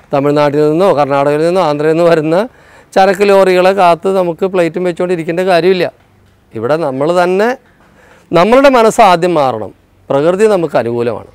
തമിഴ്നാട്ടിൽ നിന്നോ കർണാടകയിൽ നിന്നോ ആന്ധ്രയിൽ നിന്നോ വരുന്ന ചരക്ക് ലോറികളെ കാത്ത് നമുക്ക് പ്ലേറ്റും വെച്ചുകൊണ്ടിരിക്കേണ്ട കാര്യമില്ല ഇവിടെ നമ്മൾ തന്നെ നമ്മളുടെ മനസ്സ് ആദ്യം മാറണം പ്രകൃതി നമുക്ക് അനുകൂലമാണ്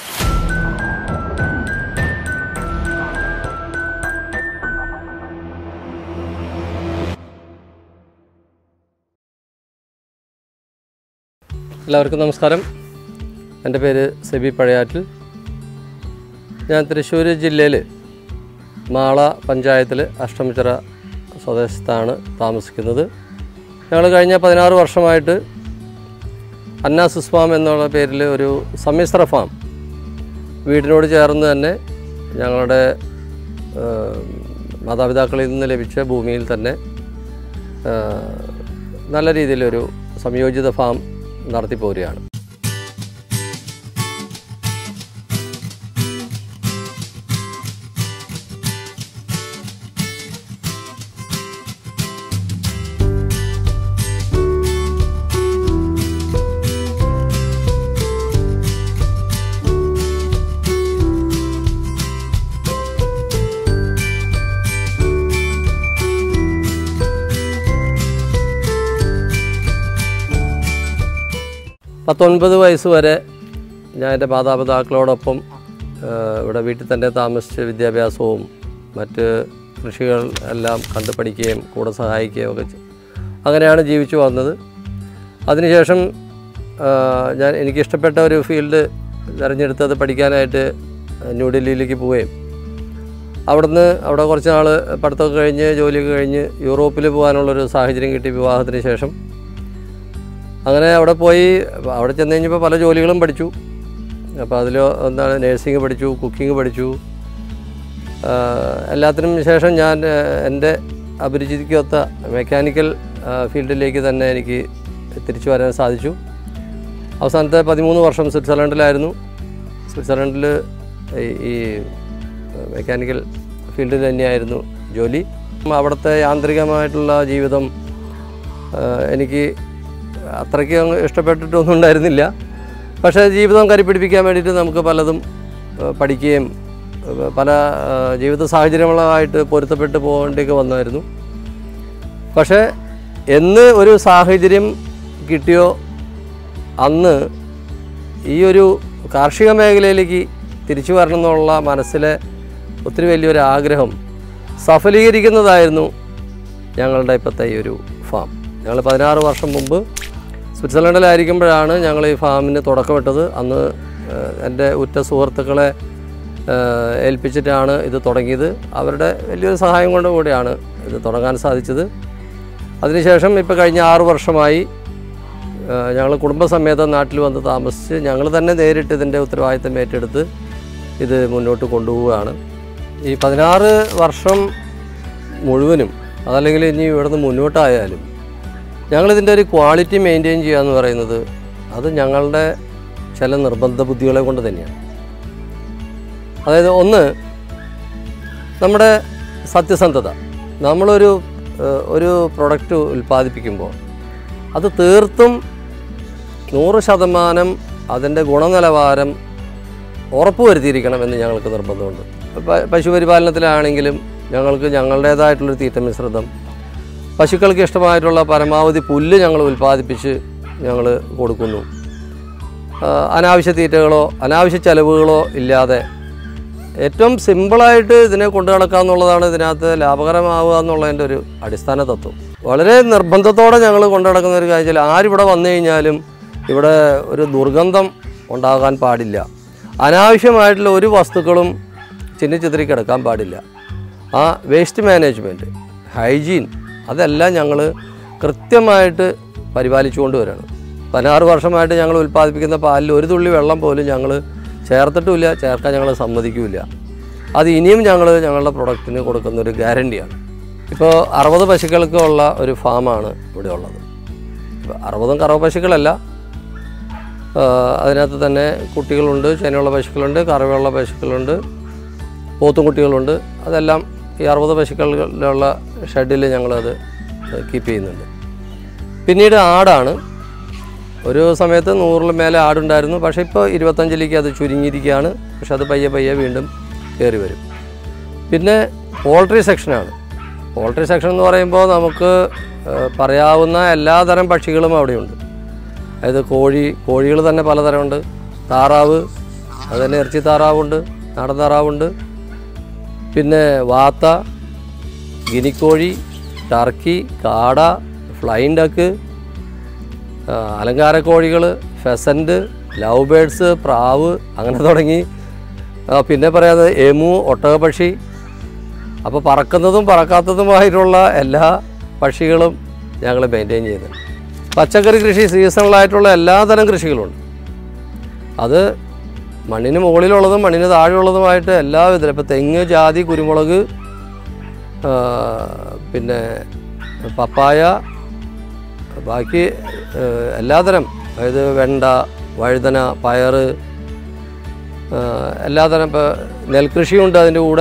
എല്ലാവർക്കും നമസ്കാരം എൻ്റെ പേര് സെബി പഴയാറ്റിൽ ഞാൻ തൃശ്ശൂർ ജില്ലയിൽ മാള പഞ്ചായത്തിൽ അഷ്ടമിച്ചിറ സ്വദേശത്താണ് താമസിക്കുന്നത് ഞങ്ങൾ കഴിഞ്ഞ പതിനാറ് വർഷമായിട്ട് അന്നാസിസ് ഫാം എന്നുള്ള പേരിൽ ഒരു സമ്മിശ്ര ഫാം വീടിനോട് ചേർന്ന് തന്നെ ഞങ്ങളുടെ ഏഹ്, മാതാപിതാക്കളിൽ നിന്ന് ലഭിച്ച ഭൂമിയിൽ തന്നെ ഏഹ്, നല്ല രീതിയിലൊരു സംയോജിത ഫാം നടത്തിപ്പോരുകയാണ് പത്തൊൻപത് വയസ്സ് വരെ ഞാൻ എൻ്റെ മാതാപിതാക്കളോടൊപ്പം ആ, ഇവിടെ വീട്ടിൽ തന്നെ താമസിച്ച് വിദ്യാഭ്യാസവും മറ്റ് കൃഷികൾ എല്ലാം കണ്ടു പഠിക്കുകയും കൂടെ സഹായിക്കുകയും ഒക്കെ ചെയ്തു അങ്ങനെയാണ് ജീവിച്ചു വന്നത് അതിനുശേഷം ആ, ഞാൻ എനിക്കിഷ്ടപ്പെട്ട ഒരു ഫീൽഡ് തിരഞ്ഞെടുത്തത് പഠിക്കാനായിട്ട് ന്യൂഡൽഹിയിലേക്ക് പോവുകയും അവിടുന്ന് അവിടെ കുറച്ച് നാൾ പഠിത്തമൊക്കെ കഴിഞ്ഞ് ജോലിയൊക്കെ കഴിഞ്ഞ് യൂറോപ്പിൽ പോകാനുള്ളൊരു സാഹചര്യം കിട്ടി വിവാഹത്തിന് ശേഷം അങ്ങനെ അവിടെ പോയി അവിടെ ചെന്ന് കഴിഞ്ഞപ്പോൾ പല ജോലികളും പഠിച്ചു അപ്പോൾ അതിൽ എന്താണ് നേഴ്സിംഗ് പഠിച്ചു കുക്കിംഗ് പഠിച്ചു ആ, എല്ലാത്തിനും ശേഷം ഞാൻ ആ, എൻ്റെ അഭിരുചിക്കൊത്ത മെക്കാനിക്കൽ ആ, ഫീൽഡിലേക്ക് തന്നെ എനിക്ക് തിരിച്ചു വരാൻ സാധിച്ചു അവസാനത്തെ പതിമൂന്ന് വർഷം സ്വിറ്റ്സർലൻഡിലായിരുന്നു സ്വിറ്റ്സർലൻഡിൽ ഈ ഈ മെക്കാനിക്കൽ ഫീൽഡിൽ തന്നെയായിരുന്നു ജോലി അവിടുത്തെ യാന്ത്രികമായിട്ടുള്ള ജീവിതം ആ, എനിക്ക് അത്രയ്ക്ക് അങ്ങ് ഇഷ്ടപ്പെട്ടിട്ടൊന്നും ഉണ്ടായിരുന്നില്ല പക്ഷേ ജീവിതം കരിപ്പിടിപ്പിക്കാൻ വേണ്ടിയിട്ട് നമുക്ക് പലതും ആ, പഠിക്കുകയും ആ, പല ആ, ജീവിത സാഹചര്യങ്ങളുമായിട്ട് പൊരുത്തപ്പെട്ട് പോകേണ്ടിയൊക്കെ വന്നായിരുന്നു പക്ഷേ എന്ന് ഒരു സാഹചര്യം കിട്ടിയോ അന്ന് ഈ ഒരു കാർഷിക മേഖലയിലേക്ക് തിരിച്ചു വരണം എന്നുള്ള മനസ്സിലെ ഒത്തിരി വലിയൊരു ആഗ്രഹം സഫലീകരിക്കുന്നതായിരുന്നു ഞങ്ങളുടെ ഇപ്പോഴത്തെ ഈ ഒരു ഫാം ഞങ്ങൾ പതിനാറ് വർഷം മുമ്പ് സ്വിറ്റ്സർലൻഡിലായിരിക്കുമ്പോഴാണ് ഞങ്ങൾ ഈ ഫാമിന് തുടക്കമിട്ടത് അന്ന് ഏഹ്, എൻ്റെ ഉറ്റ സുഹൃത്തുക്കളെ ഏഹ്, ഏൽപ്പിച്ചിട്ടാണ് ഇത് തുടങ്ങിയത് അവരുടെ വലിയൊരു സഹായം കൊണ്ട് കൂടിയാണ് ഇത് തുടങ്ങാൻ സാധിച്ചത് അതിനുശേഷം ഇപ്പോൾ കഴിഞ്ഞ ആറു വർഷമായി ഞങ്ങൾ കുടുംബസമേതം നാട്ടിൽ വന്ന് താമസിച്ച് ഞങ്ങൾ തന്നെ നേരിട്ട് ഇതിൻ്റെ ഉത്തരവാദിത്തം ഏറ്റെടുത്ത് ഇത് മുന്നോട്ട് കൊണ്ടുപോവുകയാണ് ഈ പതിനാറ് വർഷം മുഴുവനും അതല്ലെങ്കിൽ ഇനി ഇവിടുന്ന് മുന്നോട്ടായാലും ഞങ്ങളിതിൻ്റെ ഒരു ക്വാളിറ്റി മെയിൻറ്റെയിൻ ചെയ്യുക എന്ന് പറയുന്നത് അത് ഞങ്ങളുടെ ചില നിർബന്ധ ബുദ്ധികളെ കൊണ്ട് തന്നെയാണ് അതായത് ഒന്ന് നമ്മുടെ സത്യസന്ധത നമ്മളൊരു ഏഹ്, ഒരു പ്രൊഡക്റ്റ് ഉൽപ്പാദിപ്പിക്കുമ്പോൾ അത് തീർത്തും നൂറ് ശതമാനം അതിൻ്റെ ഗുണനിലവാരം ഉറപ്പുവരുത്തിയിരിക്കണം എന്ന് ഞങ്ങൾക്ക് നിർബന്ധമുണ്ട് പ- പശുപരിപാലനത്തിലാണെങ്കിലും ഞങ്ങൾക്ക് ഞങ്ങളുടേതായിട്ടുള്ളൊരു തീറ്റ മിശ്രിതം പശുക്കൾക്ക് ഇഷ്ടമായിട്ടുള്ള പരമാവധി പുല്ല് ഞങ്ങൾ ഉൽപ്പാദിപ്പിച്ച് ഞങ്ങൾ കൊടുക്കുന്നു ആ, അനാവശ്യ തീറ്റകളോ അനാവശ്യ ചെലവുകളോ ഇല്ലാതെ ഏറ്റവും സിമ്പിളായിട്ട് ഇതിനെ കൊണ്ടു നടക്കുക എന്നുള്ളതാണ് ഇതിനകത്ത് ലാഭകരമാവുക എന്നുള്ളതിൻ്റെ ഒരു അടിസ്ഥാന തത്വം വളരെ നിർബന്ധത്തോടെ ഞങ്ങൾ കൊണ്ടു നടക്കുന്ന ഒരു കാര്യം വെച്ചാൽ ആരിവിടെ വന്നു കഴിഞ്ഞാലും ഇവിടെ ഒരു ദുർഗന്ധം ഉണ്ടാകാൻ പാടില്ല അനാവശ്യമായിട്ടുള്ള ഒരു വസ്തുക്കളും ചിന്നിച്ചിതറി കിടക്കാൻ പാടില്ല ആ വേസ്റ്റ് മാനേജ്മെൻറ്റ് ഹൈജീൻ അതെല്ലാം ഞങ്ങൾ കൃത്യമായിട്ട് പരിപാലിച്ചുകൊണ്ട് വരികയാണ് പതിനാറ് വർഷമായിട്ട് ഞങ്ങൾ ഉൽപ്പാദിപ്പിക്കുന്ന പാലിൽ ഒരു തുള്ളി വെള്ളം പോലും ഞങ്ങൾ ചേർത്തിട്ടുമില്ല ചേർക്കാൻ ഞങ്ങൾ സമ്മതിക്കില്ല അത് ഇനിയും ഞങ്ങൾ ഞങ്ങളുടെ പ്രൊഡക്റ്റിന് കൊടുക്കുന്ന ഒരു ഗ്യാരണ്ടിയാണ് ഇപ്പോൾ അറുപത് പശുക്കൾക്കുള്ള ഒരു ഫാമാണ് ഇവിടെ ഉള്ളത് ഇപ്പോൾ അറുപതും കറവ പശുക്കളല്ല ആ, അതിനകത്ത് തന്നെ കുട്ടികളുണ്ട് ചെനയുള്ള പശുക്കളുണ്ട് കറവയുള്ള പശുക്കളുണ്ട് പോത്തും കുട്ടികളുണ്ട് അതെല്ലാം ഈ അറുപത് പശുക്കളിലുള്ള ഷെഡിൽ ഞങ്ങളത് കീപ്പ് ചെയ്യുന്നുണ്ട് പിന്നീട് ആടാണ് ഒരു സമയത്ത് നൂറിൽ മേലെ ആടുണ്ടായിരുന്നു പക്ഷേ ഇപ്പോൾ ഇരുപത്തഞ്ചിലേക്ക് അത് ചുരുങ്ങിയിരിക്കുകയാണ് പക്ഷെ അത് പയ്യെ പയ്യെ വീണ്ടും കയറി വരും പിന്നെ പോൾട്രി സെക്ഷനാണ് പോൾട്രി സെക്ഷൻ എന്ന് പറയുമ്പോൾ നമുക്ക് ഏഹ്, പറയാവുന്ന എല്ലാതരം പക്ഷികളും അവിടെയുണ്ട് അതായത് കോഴി കോഴികൾ തന്നെ പലതരമുണ്ട് താറാവ് അത് തന്നെ ഇറച്ചി താറാവുണ്ട് നാടൻ താറാവുണ്ട് പിന്നെ വാത്ത ഗിനിക്കോഴി ടർക്കി കാട ഫ്ലൈൻ ഡക്ക് അലങ്കാരക്കോഴികൾ ഫെസൻറ്റ് ലവ് ബേഡ്സ് പ്രാവ് അങ്ങനെ തുടങ്ങി ആ, പിന്നെ പറയാതെ എമു ഒട്ടകപക്ഷി അപ്പോൾ പറക്കുന്നതും പറക്കാത്തതുമായിട്ടുള്ള എല്ലാ പക്ഷികളും ഞങ്ങൾ മെയിൻറ്റെയിൻ ചെയ്യുന്നുണ്ട് പച്ചക്കറി കൃഷി സീസണലായിട്ടുള്ള എല്ലാതരം കൃഷികളുണ്ട് അത് മണ്ണിന് മുകളിലുള്ളതും മണ്ണിന് താഴെയുള്ളതുമായിട്ട് എല്ലാ വിധത്തിലും ഇപ്പോൾ തെങ്ങ് ജാതി കുരുമുളക് ആ, പിന്നെ പപ്പായ ബാക്കി ആ, എല്ലാതരം അതായത് വെണ്ട വഴുതന പയറ് ആ, എല്ലാതരം ഇപ്പോൾ നെൽകൃഷിയുണ്ട് അതിൻ്റെ കൂടെ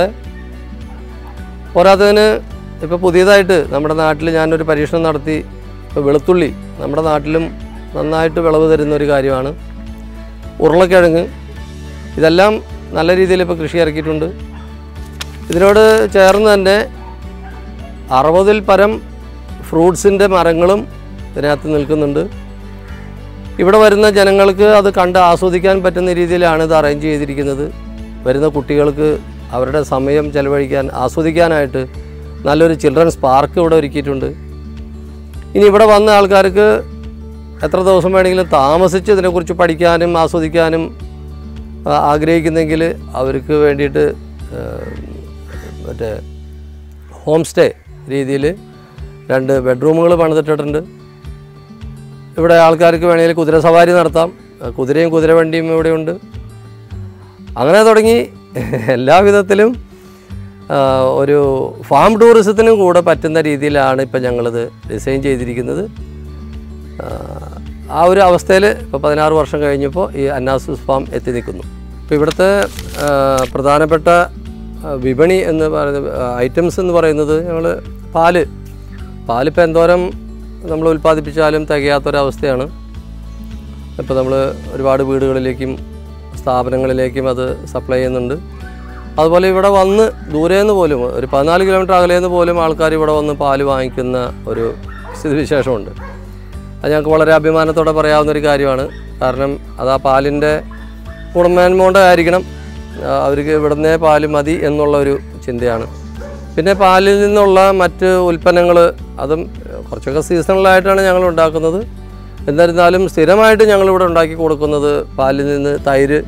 പോരാത്തതിന് ഇപ്പോൾ പുതിയതായിട്ട് നമ്മുടെ നാട്ടിൽ ഞാനൊരു പരീക്ഷണം നടത്തി ഇപ്പോൾ വെളുത്തുള്ളി നമ്മുടെ നാട്ടിലും നന്നായിട്ട് വിളവ് തരുന്ന ഒരു കാര്യമാണ് ഉരുളക്കിഴങ്ങ് ഇതെല്ലാം നല്ല രീതിയിൽ ഇപ്പോൾ കൃഷി ഇറക്കിയിട്ടുണ്ട് ഇതിനോട് ചേർന്ന് തന്നെ അറുപതിൽ പരം ഫ്രൂട്ട്സിൻ്റെ മരങ്ങളും ഇതിനകത്ത് നിൽക്കുന്നുണ്ട് ഇവിടെ വരുന്ന ജനങ്ങൾക്ക് അത് കണ്ട് ആസ്വദിക്കാൻ പറ്റുന്ന രീതിയിലാണ് ഇത് അറേഞ്ച് ചെയ്തിരിക്കുന്നത് വരുന്ന കുട്ടികൾക്ക് അവരുടെ സമയം ചെലവഴിക്കാൻ ആസ്വദിക്കാനായിട്ട് നല്ലൊരു ചിൽഡ്രൻസ് പാർക്ക് ഇവിടെ ഒരുക്കിയിട്ടുണ്ട് ഇനി ഇവിടെ വന്ന ആൾക്കാർക്ക് എത്ര ദിവസം വേണമെങ്കിലും താമസിച്ച് ഇതിനെക്കുറിച്ച് പഠിക്കാനും ആസ്വദിക്കാനും ആ, ആഗ്രഹിക്കുന്നെങ്കിൽ അവർക്ക് വേണ്ടിയിട്ട് ആ, മറ്റേ ഹോം സ്റ്റേ രീതിയിൽ രണ്ട് ബെഡ്റൂമുകൾ പണിതിട്ടിട്ടുണ്ട് ഇവിടെ ആൾക്കാർക്ക് വേണമെങ്കിൽ കുതിര സവാരി നടത്താം ആ, കുതിരയും കുതിരവണ്ടിയും ഇവിടെയുണ്ട് അങ്ങനെ തുടങ്ങി എല്ലാ വിധത്തിലും ആ, ഒരു ഫാം ടൂറിസത്തിനും കൂടെ പറ്റുന്ന രീതിയിലാണ് ഇപ്പം ഞങ്ങളിത് ഡിസൈൻ ചെയ്തിരിക്കുന്നത് ആ, ആ ഒരു അവസ്ഥയിൽ ഇപ്പോൾ പതിനാറ് വർഷം കഴിഞ്ഞപ്പോൾ ഈ അന്നാസൂസ് ഫാം എത്തി നിൽക്കുന്നു ഇപ്പോൾ ഇവിടുത്തെ ആ, പ്രധാനപ്പെട്ട ആ, വിപണി എന്ന് പറയുന്നത് ഐറ്റംസ് എന്ന് പറയുന്നത് ഞങ്ങൾ പാല് പാലിപ്പോൾ എന്തോരം നമ്മൾ ഉൽപ്പാദിപ്പിച്ചാലും തികയാത്തൊരവസ്ഥയാണ് ഇപ്പോൾ നമ്മൾ ഒരുപാട് വീടുകളിലേക്കും സ്ഥാപനങ്ങളിലേക്കും അത് സപ്ലൈ ചെയ്യുന്നുണ്ട് അതുപോലെ ഇവിടെ വന്ന് ദൂരെ നിന്ന് പോലും ഒരു പതിനാല് കിലോമീറ്റർ അകലെ നിന്ന് പോലും ആൾക്കാർ ഇവിടെ വന്ന് പാല് വാങ്ങിക്കുന്ന ഒരു സ്ഥിതിവിശേഷമുണ്ട് അത് ഞങ്ങൾക്ക് വളരെ അഭിമാനത്തോടെ പറയാവുന്ന ഒരു കാര്യമാണ് കാരണം അത് ആ പാലിൻ്റെ ഗുണമേന്മ കൊണ്ടായിരിക്കണം ആ, അവർക്ക് ഇവിടുന്നേ പാല് മതി എന്നുള്ള ഒരു ചിന്തയാണ് പിന്നെ പാലിൽ നിന്നുള്ള മറ്റ് ഉൽപ്പന്നങ്ങൾ അതും കുറച്ചൊക്കെ സീസണലായിട്ടാണ് ഞങ്ങൾ ഉണ്ടാക്കുന്നത് എന്നിരുന്നാലും സ്ഥിരമായിട്ട് ഞങ്ങളിവിടെ ഉണ്ടാക്കി കൊടുക്കുന്നത് പാലിൽ നിന്ന് തൈര്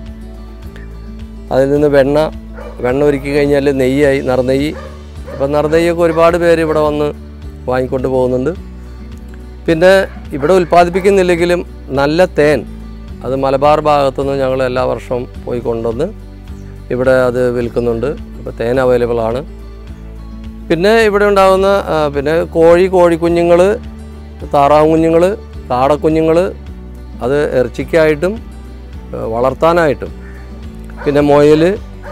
അതിൽ നിന്ന് വെണ്ണ വെണ്ണ ഒരുക്കി കഴിഞ്ഞാൽ നെയ്യായി നറുനെയ്യ് അപ്പം നറുനെയ്യൊക്കെ ഒരുപാട് പേര് ഇവിടെ വന്ന് വാങ്ങിക്കൊണ്ട് പോകുന്നുണ്ട് പിന്നെ ഇവിടെ ഉൽപ്പാദിപ്പിക്കുന്നില്ലെങ്കിലും നല്ല തേൻ അത് മലബാർ ഭാഗത്തുനിന്ന് ഞങ്ങൾ എല്ലാ വർഷവും പോയി കൊണ്ടുവന്ന് ഇവിടെ അത് വിൽക്കുന്നുണ്ട് അപ്പോൾ തേൻ അവൈലബിൾ ആണ് പിന്നെ ഇവിടെ ഉണ്ടാകുന്ന ആ, പിന്നെ കോഴി കോഴിക്കുഞ്ഞുങ്ങൾ താറാവ് കുഞ്ഞുങ്ങൾ കാടക്കുഞ്ഞുങ്ങൾ അത് ഇറച്ചിക്കായിട്ടും ആ, വളർത്താനായിട്ടും പിന്നെ മുയൽ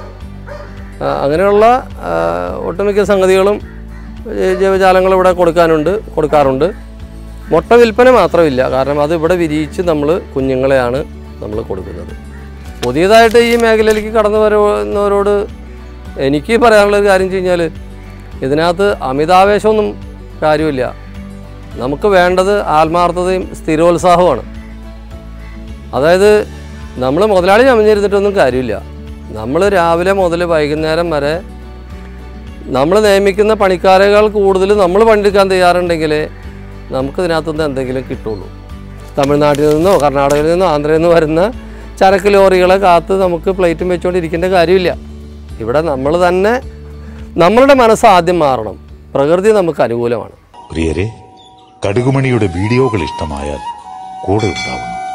ആ, അങ്ങനെയുള്ള ആ, ഒട്ടുമിക്ക സംഗതികളും ഈ ജീവജാലങ്ങൾ ഇവിടെ കൊടുക്കാനുണ്ട് കൊടുക്കാറുണ്ട് മുട്ട വിൽപ്പന മാത്രമില്ല കാരണം അത് ഇവിടെ വിരിയിച്ച് നമ്മൾ കുഞ്ഞുങ്ങളെയാണ് നമ്മൾ കൊടുക്കുന്നത് പുതിയതായിട്ട് ഈ മേഖലയിലേക്ക് കടന്നു വരുന്നവരോട് എനിക്ക് പറയാനുള്ള ഒരു കാര്യം വെച്ച് കഴിഞ്ഞാൽ ഇതിനകത്ത് അമിതാവേശമൊന്നും കാര്യമില്ല നമുക്ക് വേണ്ടത് ആത്മാർത്ഥതയും സ്ഥിരോത്സാഹമാണ് അതായത് നമ്മൾ മുതലാളി ചമഞ്ഞിരുന്നിട്ടൊന്നും കാര്യമില്ല നമ്മൾ രാവിലെ മുതൽ വൈകുന്നേരം വരെ നമ്മൾ നിയമിക്കുന്ന പണിക്കാരേക്കാൾ കൂടുതൽ നമ്മൾ പണിയെടുക്കാൻ തയ്യാറുണ്ടെങ്കിൽ നമുക്ക് ഇതിനകത്തുനിന്ന് എന്തെങ്കിലും കിട്ടുള്ളൂ തമിഴ്നാട്ടിൽ നിന്നോ കർണാടകയിൽ നിന്നോ ആന്ധ്രയിൽ നിന്നോ വരുന്ന ചരക്ക് ലോറികളെ കാത്ത് നമുക്ക് പ്ലേറ്റും വെച്ചുകൊണ്ടിരിക്കേണ്ട കാര്യമില്ല ഇവിടെ നമ്മൾ തന്നെ നമ്മളുടെ മനസ്സ് ആദ്യം മാറണം പ്രകൃതി നമുക്ക് അനുകൂലമാണ് പ്രിയരെ കടുകുമണിയുടെ വീഡിയോകൾ ഇഷ്ടമായാൽ കൂടെ ഉണ്ടാവുന്നു